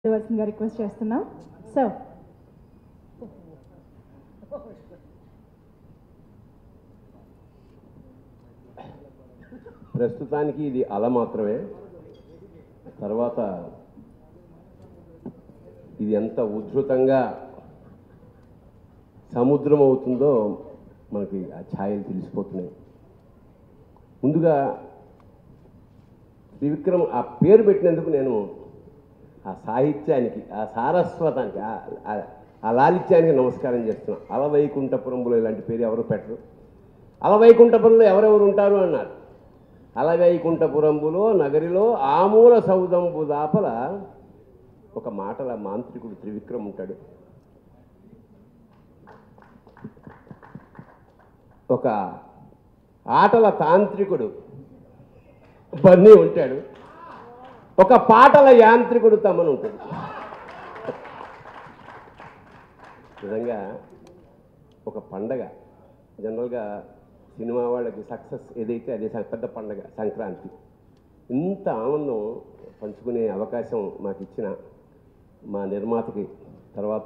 ఇవ్వాల్సిందిగా రిక్వెస్ట్ చేస్తున్నాం సో ప్రస్తుతానికి ఇది అల మాత్రమే తర్వాత ఇది ఎంత ఉధృతంగా సముద్రం అవుతుందో మనకి ఆ ఛాయలు తెలిసిపోతున్నాయి ముందుగా త్రివిక్రమ్ ఆ పేరు పెట్టినందుకు నేను ఆ సాహిత్యానికి ఆ సారస్వతానికి ఆ- ఆ- ఆ లాలిత్యానికి నమస్కారం చేస్తున్నాను అలవైకుంఠపురంలో ఇలాంటి పేరు ఎవరు పెట్టరు అలవైకుంఠపురంలో ఎవరెవరు ఉంటారు అన్నారు అలవైకుంఠపురంబులో నగరిలో ఆమూల సౌదంబు దాపల ఒక మాటల మాంత్రికుడు త్రివిక్రమ్ ఉంటాడు ఒక ఆటల తాంత్రికుడు బన్నీ ఉంటాడు ఒక పాటల యాంత్రికుడు తమను ఉంటాడు నిజంగా ఒక పండగ జనరల్గా సినిమా వాళ్ళకి సక్సెస్ ఏదైతే అదే సం- పెద్ద పండగ సంక్రాంతి ఇంత ఆనందం పంచుకునే అవకాశం మాకు ఇచ్చిన మా నిర్మాతకి తర్వాత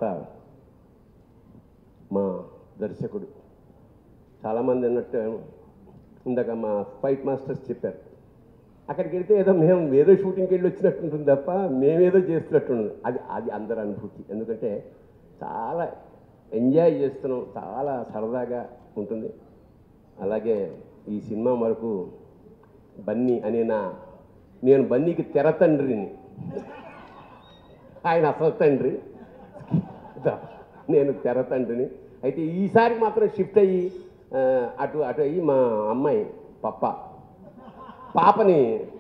మా దర్శకుడు చాలామంది అన్నట్టు ఇందాక మా ఫైట్ మాస్టర్స్ చెప్పారు అక్కడికి వెళ్తే ఏదో మేము ఏదో షూటింగ్కి వెళ్ళి వచ్చినట్టు ఉంటుంది తప్ప మేమేదో చేస్తున్నట్టుంది అది అది అందరి అనుభూతి ఎందుకంటే చాలా ఎంజాయ్ చేస్తున్నాం చాలా సరదాగా ఉంటుంది అలాగే ఈ సినిమా వరకు బన్నీ అనే నా నేను బన్నీకి తెర తండ్రిని ఆయన అసలు తండ్రి నేను తెర తండ్రిని అయితే ఈసారి మాత్రం షిఫ్ట్ అయ్యి ఆ, అటు అటు అయ్యి మా అమ్మాయి పప్ప పాపని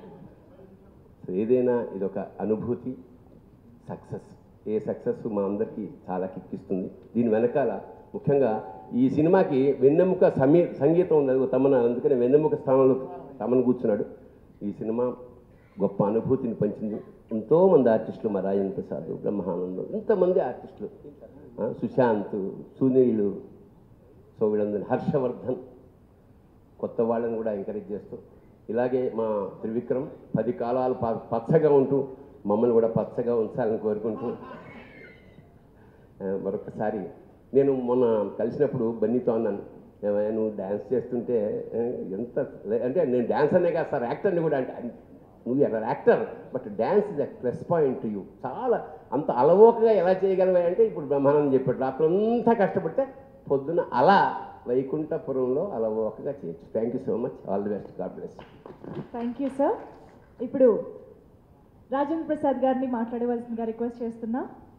ఏదైనా ఇదొక అనుభూతి సక్సెస్ ఏ సక్సెస్ మా అందరికీ చాలా కిక్కిస్తుంది దీని వెనకాల ముఖ్యంగా ఈ సినిమాకి వెన్నెముక సమీ సంగీతం ఉంది అది తమన అందుకని వెన్నెముక స్థానంలో తమను కూర్చున్నాడు ఈ సినిమా గొప్ప అనుభూతిని పంచింది ఎంతోమంది ఆర్టిస్టులు మా రాజేంద్ర ప్రసాద్ బ్రహ్మానందం ఇంతమంది ఆర్టిస్టులు ఆ, సుశాంత్ సునీలు సో వీళ్ళందరూ హర్షవర్ధన్ కొత్త వాళ్ళని కూడా ఎంకరేజ్ చేస్తూ ఇలాగే మా త్రివిక్రమ్ పది కాలాలు ప- పచ్చగా ఉంటూ మమ్మల్ని కూడా పచ్చగా ఉంచాలని కోరుకుంటూ ఆ, మరొకసారి నేను మొన్న కలిసినప్పుడు బన్నీతో అన్నాను ఏమయ్య నువ్వు డ్యాన్స్ చేస్తుంటే ఆ, ఎంత అంటే నేను డ్యాన్స్ అనే కాదు సార్ యాక్టర్ని కూడా అంటే నువ్వు actor but dance is a plus point to you చాలా అంత అలవోకగా ఎలా చేయగలవా అంటే ఇప్పుడు బ్రహ్మానందం చెప్పాడు రాత్రి అంతా కష్టపడితే పొద్దున అలా వైకుంఠపురంలో అలవోకగా చేయొచ్చు thank you so much all the best god bless thank you sir ఇప్పుడు రాజేంద్ర ప్రసాద్ గారిని మాట్లాడవలసిందిగా రిక్వెస్ట్ చేస్తున్నా